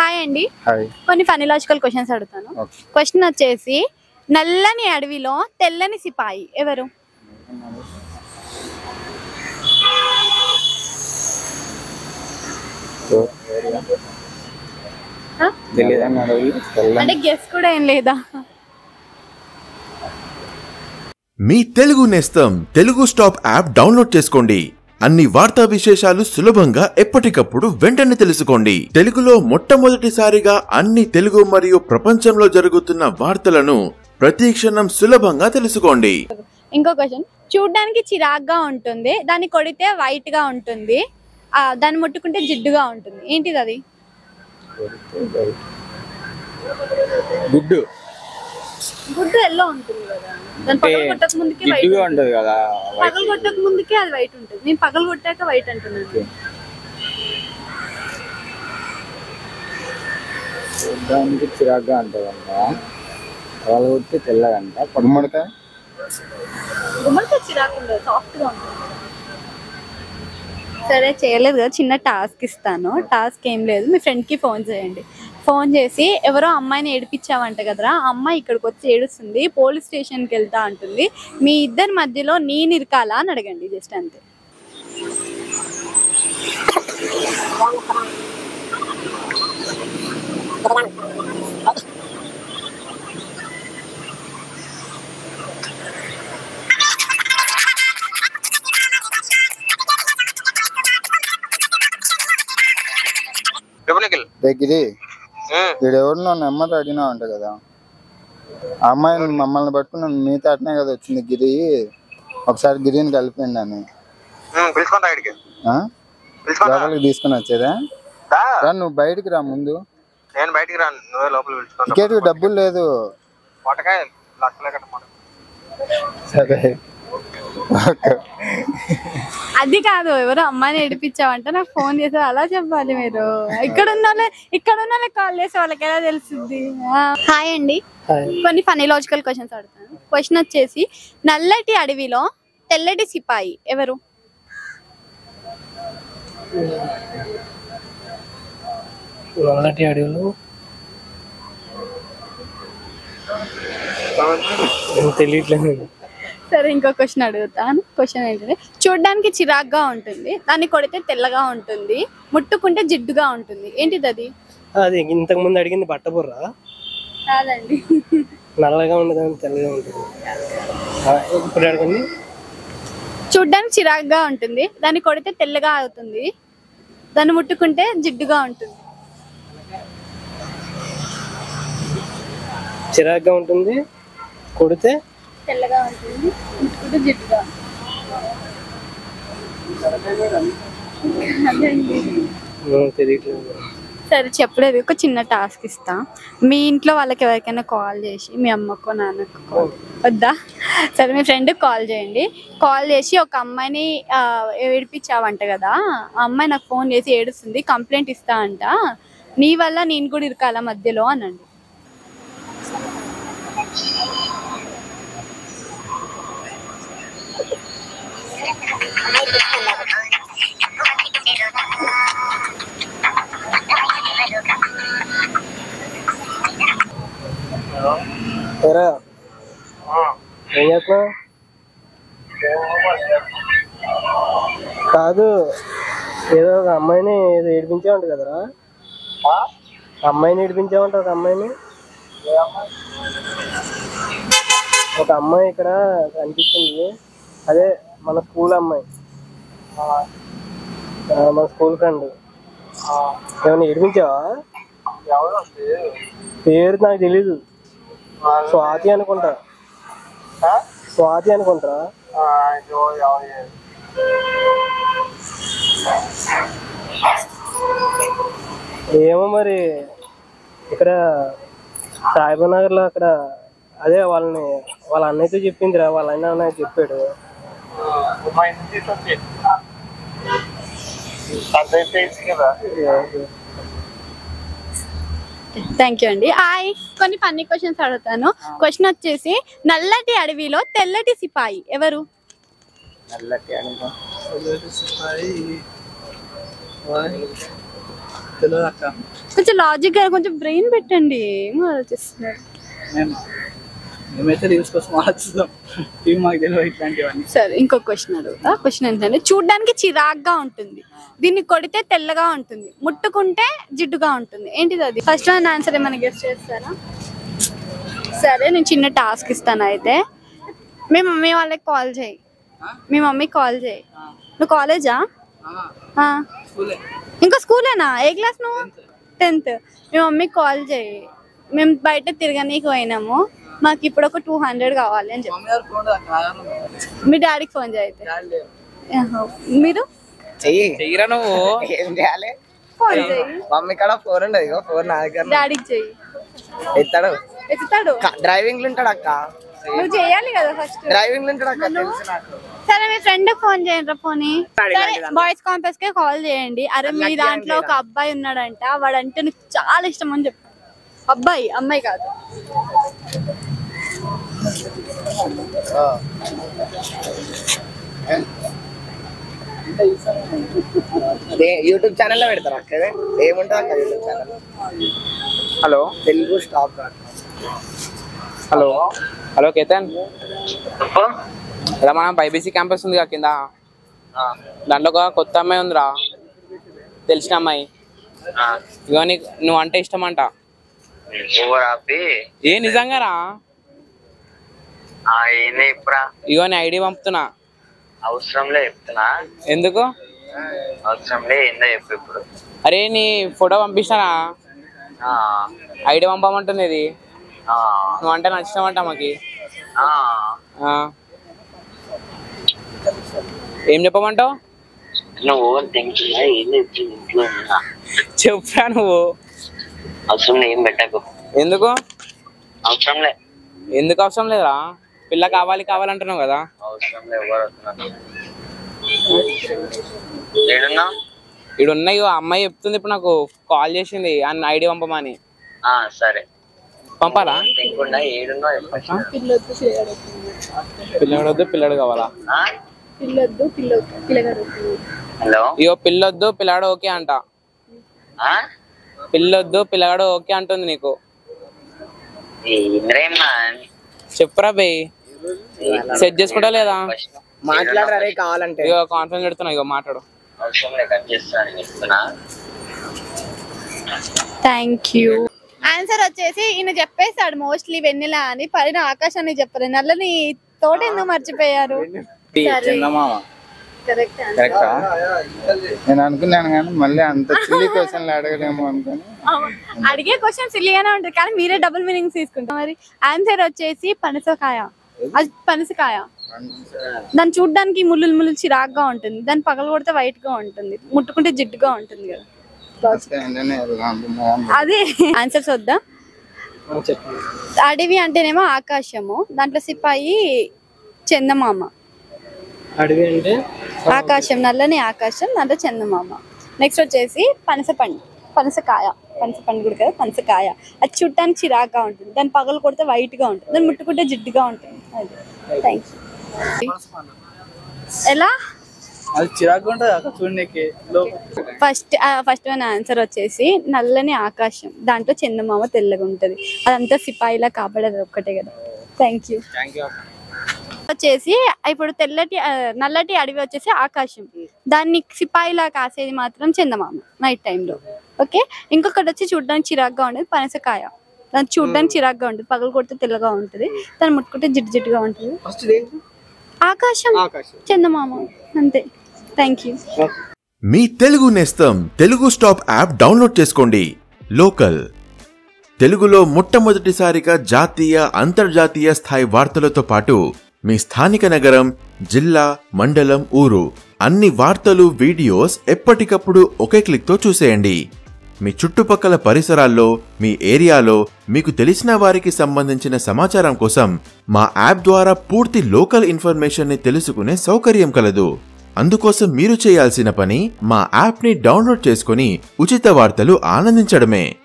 Hi అండి hi కొన్ని funny logical questions అడుగుతాను ఓకే క్వశ్చన్ వచ్చేసి నల్లని అడవిలో తెల్లని సిపాయి ఎవరు ఆ? తెలియదని అడవి తెల్లని అంటే గెస్ కూడా ఏం లేదా మీ తెలుగు నేస్తం తెలుగు స్టాప్ యాప్ డౌన్లోడ్ చేసుకోండి అన్ని వార్తా విశేషాలు సులభంగా ఎప్పటికప్పుడు వెంటనే తెలుసుకోండి తెలుగులో మొట్టమొదటిసారిగా అన్ని తెలుగు మరియు ప్రపంచంలో జరుగుతున్న వార్తలను ప్రతి క్షణం సులభంగా తెలుసుకోండి ఇంకో క్వశ్చన్ చూడ్డానికి చిరాగ్గా ఉంటుంది దాన్ని కొడితే వైట్ గా ఉంటుంది ఆ, దాన్ని ముట్టుకుంటే జిడ్డుగా ఉంటుంది ఏంటిది అది గుడ్డు గుడ్డు ఎల్లో ఉంటుంది కదా దాని పగలు కొట్టక ముందుకే వైట్ జిడ్డుగా ఉంటది కదా పగలు కొట్టక ముందుకే అది వైట్ ఉంటుంది నేను పగలు కొట్టాక వైట్ అంటున్నాను చూడడానికి చిరాగ్గా ఉంటది అంట వాళ్ళు కొట్టి తెల్లగంట గుమ్మడికాయ గుమ్మడికాయ చిరాకు ఉండదు సాఫ్ట్ గా ఉంటుంది సరే చేయలేదు కదా చిన్న టాస్క్ ఇస్తాను టాస్క్ ఏం లేదు మీ ఫ్రెండ్ కి ఫోన్ చేయండి ఫోన్ చేసి ఎవరో అమ్మాయిని ఏడిపించావంట కదరా ఆ అమ్మాయి ఇక్కడికి వచ్చి ఏడుస్తుంది పోలీస్ స్టేషన్కి వెళ్తా అంటుంది మీ ఇద్దరి మధ్యలో నేను ఇరకాలా అని అడగండి జస్ట్ అంతే డబ్బునికల్ దగ్గరి వీడు ఎవరినో నెమ్మది అడిగినా అంట కదా ఆ అమ్మాయి మమ్మల్ని పట్టుకుని మీతో అట్నే కదా వచ్చింది గిరి ఒకసారి గిరిని కలిపిండి అని పిలుచుకొని రా ఇక్కడికి ఆ? పిలుచుకొని రా. లోపలికి తీసుకుని వచ్చేదా రా. రా నువ్వు బయటికి రా ముందు నేను బయటికి రాను నువ్వే లోపల పిలుచుకొని రా. టికెట్ డబ్బులు లేదు పొట్టకాయ లక్షలే కట్టమాట సరే ఓకే. అది కాదు ఎవరో అమ్మాయిని ఏడిపించావంటే నాకు ఫోన్ చేసి అలా చెప్పాలి మీరు ఇక్కడ ఉన్న వాళ్ళే ఇక్కడ ఉన్న వాళ్ళకి కాల్ చేసి వాళ్ళకి ఎలా తెలుస్తుంది హాయ్ అండి కొన్ని ఫనీ లాజికల్ క్వశ్చన్స్ అడుగుతాను క్వశ్చన్ వచ్చేసి నల్లటి అడవిలో తెల్లటి సిపాయి ఎవరు నల్లటి అడవులు ఏం తెలియట్లేదు సరే ఇంకో క్వశ్చన్ అడుగుతాను క్వశ్చన్ ఏంటంటే చూడడానికి చిరాగ్గా ఉంటుంది దాన్ని కొడితే తెల్లగా ఉంటుంది ముట్టుకుంటే జిడ్డుగా ఉంటుంది ఏంటిది అది అది ఇంతకు ముందు అడిగింది బట్టబుర్ర కాదండి నల్లగా ఉండదు తెల్లగా ఉంటుంది ఆ, ఇప్పుడు అడగండి చూడ్డానికి చిరాగ్గా ఉంటుంది దాన్ని కొడితే తెల్లగా అవుతుంది దాన్ని ముట్టుకుంటే జిడ్డుగా ఉంటుంది చిరాగ్గా ఉంటుంది కొడితే తెల్లగా ఉంటుంది ముట్టుకుంటే జిడ్డుగా అదండి. ఏం తెలియట్లేదు సరే చెప్పలేదు ఒక చిన్న టాస్క్ ఇస్తా మీ ఇంట్లో వాళ్ళకి ఎవరికైనా కాల్ చేసి మీ అమ్మకో నాన్నకో కాల్ వద్దా సరే మీ ఫ్రెండ్ కాల్ చేయండి కాల్ చేసి ఒక అమ్మాయిని ఆ, ఏడిపించావంట కదా ఆ అమ్మాయి నాకు ఫోన్ చేసి ఏడుస్తుంది కంప్లైంట్ ఇస్తా అంట నీ వల్ల నేను కూడా ఇరకాల మధ్యలో అనండి ఎరా ఏం చేస్తున్నావు కాదు ఏదో ఒక అమ్మాయిని ఏదో ఏడిపించావంట కదరా అమ్మాయిని ఏడిపించావంట ఒక అమ్మాయిని ఒక అమ్మాయి ఇక్కడ కనిపించింది అదే మన స్కూల్ అమ్మాయి ఆ, మన స్కూల్ ఫ్రెండ్ ఏమైనా ఏడిపించావా పేరు నాకు తెలీదు స్వాతి అనుకుంటా స్వాతి అనుకుంటా ఏమో మరి ఇక్కడ సాయిబాబు లో అక్కడ అదే వాళ్ళని వాళ్ళ అన్నయ్యతో చెప్పిందిరా వాళ్ళ అన్న అన్నయ్య చెప్పాడు థ్యాంక్ యూ అండి హాయ్ కొన్ని ఫన్నీ క్వశ్చన్స్ అడుగుతాను క్వశ్చన్ వచ్చేసి నల్లటి అడవిలో తెల్లటి సిపాయి ఎవరు నల్లటి అడవి తెలియదు అక్క కొంచెం లాజిక్ గా కొంచెం బ్రెయిన్ పెట్టండి ఏం ఆలోచిస్తున్నారు మేము మేమైతే రీల్స్ కోసం ఆలోచిస్తాం ఇవి మాకు తెలియదు ఇట్లాంటివన్నీ సరే ఇంకో క్వశ్చన్ అడుగుతా క్వశ్చన్ ఏంటంటే చూడ్డానికి చిరాగ్గా ఉంటుంది దీన్ని కొడితే తెల్లగా ఉంటుంది ముట్టుకుంటే జిడ్డుగా ఉంటుంది ఏంటిది అది ఫస్ట్ వన్ ఆన్సర్ ఏమైనా గెస్ట్ చేస్తారా సరే నేను చిన్న టాస్క్ ఇస్తాను అయితే మీ మమ్మీ వాళ్ళకి కాల్ చేయి మీ మమ్మీకి కాల్ చేయి నువ్వు కాలేజా ఆ. స్కూలే ఇంకా స్కూలేనా ఏ క్లాస్ నువ్వు టెన్త్ మీ మమ్మీకి కాల్ చేయి మేము బయట తిరగనీకి పోయినాము మాకు ఇప్పుడు ఒక టూ హండ్రెడ్ కావాలి అని చెప్పి మమ్మీ గారు ఫోన్ అక్క ఆధారం మీ డాడీకి ఫోన్ చేయతే ఆహా. మీరు చెయ్యి చెయ్యరా నువ్వు ఏం చేయాలి ఫోన్ చేయి మమ్మీ కాడ ఫోన్ ఉండదు ఇగో ఫోన్ నా దగ్గర డాడీకి చెయ్యి ఎత్తాడు ఎత్తుతాడు డ్రైవింగ్ లో ఉంటాడు అక్క నువ్వు చేయాలి కదా ఫస్ట్ డ్రైవింగ్ లో ఉంటాడు అక్క తెలుసు నాకు సరే మీ ఫ్రెండ్ ఫోన్ చేయండి పోనీ సరే బాయ్స్ కాంపెస్ కే కాల్ చేయండి అరే మీ దాంట్లో ఒక అబ్బాయి ఉన్నాడంట వాడంటే నీకు చాలా ఇష్టం అని చెప్పు అబ్బాయి అమ్మాయి కాదు యూట్యూబ్ ఛానల్ లో పెడతారు అక్క ఇది? ఏముంటుంది అక్క YouTube channel hello Telugu stop hello hello Ketan ఇలా మన బైబీసీ క్యాంపస్ ఉంది కింద దాంట్లో ఒక కొత్త అమ్మాయి ఉందిరా తెలిసిన అమ్మాయి ఇగో నీకు నువ్వు అంటే ఇష్టం అంట ఓవర్ ఆపి ఏ నిజంగా రా ఏంది ఇప్పుడా ఇగో నీ ఐడి పంపుతున్నా అవసరంలే చెప్తున్నా ఎందుకు అవసరంలే ఏందో చెప్పు ఇప్పుడు అరే నీ ఫోటో పంపిస్తానా ఆ, ఐడి పంపమంటుంది ఇది ఆ, నువ్వు అంటే నచ్చినామంట మాకి ఆ. ఆ. ఏం చెప్పమంటావు నువ్వు తింటున్నా ఏంది ఇప్పుడు ఇంట్లో ఉన్నా చెప్పురా నువ్వు అవసరం ఏం పెట్టకు ఎందుకు అవసరంలే ఎందుకు అవసరం లేదురా పిల్ల కావాలి కావాలంటున్నావు కదా అవసరంలే ఎవరు వస్తున్నారు ఏడున్నా ఇక్కడ ఉన్నాయి ఆ అమ్మాయి చెప్తుంది ఇప్పుడు నాకు కాల్ చేసింది అన్న ఐడి పంపమని ఆ, సరే పంపాలా తినకుండా ఏడున్నా పిల్లడు వద్దు పిల్లడు కావాలా పిల్లొద్దు పిల్ల పిల్లగాడు హలో ఇగో పిల్లొద్దు పిల్లాడు ఓకే అంట ఆ? పిల్లొద్దు పిల్లగాడు ఓకే అంటుంది నీకు ఏంద్రేం మ్యాన్ చెప్పురా బే సెట్ చేసుకుంటా లేదా మాట్లాడరా రే కావాలంటే ఇగో కాన్ఫిడెన్స్ పెడుతున్నా ఇగో మాట్లాడు అవసరంలే కట్ చేస్తాను చెప్తున్నా థ్యాంక్ యూ ఆన్సర్ వచ్చేసి ఈయన చెప్పేశాడు మోస్ట్లీ వెన్నెల అని పైన ఆకాశాన్ని చెప్పలేదు నల్లని తోట ఎందుకు మర్చిపోయారు సరే కరెక్ట్ నేను అనుకున్నాను కానీ మళ్ళీ అంత చిల్లి క్వశ్చన్లు అడగలేము అనుకుని అడిగే క్వశ్చన్ సిల్లిగానే ఉంటుంది కానీ మీరే డబుల్ మీనింగ్స్ తీసుకుంటాం మరి ఆన్సర్ వచ్చేసి పనసకాయ అది పనసకాయ దాన్ని చూడడానికి ముళ్ళు ముళ్ళు చిరాగ్గా ఉంటుంది దాన్ని పగలు కొడితే వైట్ గా ఉంటుంది ముట్టుకుంటే జిడ్డుగా ఉంటుంది కదా ఫస్ట్ ఏంటనే వెళ్దాం మొహం అదే ఆన్సర్స్ వద్దా అడవి అంటేనేమో ఆకాశము దాంట్లో సిపాయి చందమామ అడిగి అంటే ఆకాశం నల్లని ఆకాశం దాంట్లో చందమామ నెక్స్ట్ వచ్చేసి పనసపండు పనసకాయ పనసపండు కూడా కదా పనసకాయ అది చుట్టానికి చిరాగ్గా ఉంటుంది దాన్ని పగలు కొడితే వైట్ గా ఉంటుంది దాన్ని ముట్టుకుంటే జిడ్డుగా ఉంటుంది అది థ్యాంక్ యూ ఎలా అది చిరాకు ఉంటుంది అక్క చూడడానికి లోపల ఫస్ట్ ఫస్ట్ వన్ ఆన్సర్ వచ్చేసి నల్లని ఆకాశం దాంట్లో చందమామ తెల్లగా ఉంటది అదంతా సిపాయిలా కాబడదు ఒక్కటే కదా థ్యాంక్ యూ వచ్చేసి ఇప్పుడు తెల్లటి ఆ, నల్లటి అడవి వచ్చేసి ఆకాశం దాన్ని సిపాయిలా కాసేది మాత్రం చందమామ నైట్ టైంలో ఓకే ఇంకొకటి వచ్చి చూడడానికి చిరాగ్గా ఉండేది పనసకాయ దాన్ని చూడడానికి చిరాగ్గా ఉంటుంది పగలు కొడితే తెల్లగా ఉంటుంది దాన్ని ముట్టుకుంటే జిడ్డు జిడ్డుగా ఉంటుంది ఫస్ట్ ఆకాశం చందమామ అంతే థ్యాంక్ యూ మీ తెలుగు నేస్తం తెలుగు స్టాప్ యాప్ డౌన్లోడ్ చేసుకోండి లోకల్ తెలుగులో మొట్టమొదటిసారిగా జాతీయ అంతర్జాతీయ స్థాయి వార్తలతో పాటు మీ స్థానిక నగరం జిల్లా మండలం ఊరు అన్ని వార్తలు వీడియోస్ ఎప్పటికప్పుడు ఒకే క్లిక్తో చూసేయండి మీ చుట్టుపక్కల పరిసరాల్లో మీ ఏరియాలో మీకు తెలిసిన వారికి సంబంధించిన సమాచారం కోసం మా యాప్ ద్వారా పూర్తి లోకల్ ఇన్ఫర్మేషన్ ని తెలుసుకునే సౌకర్యం కలదు అందుకోసం మీరు చేయాల్సిన పని మా యాప్ని డౌన్లోడ్ చేసుకుని ఉచిత వార్తలు ఆనందించడమే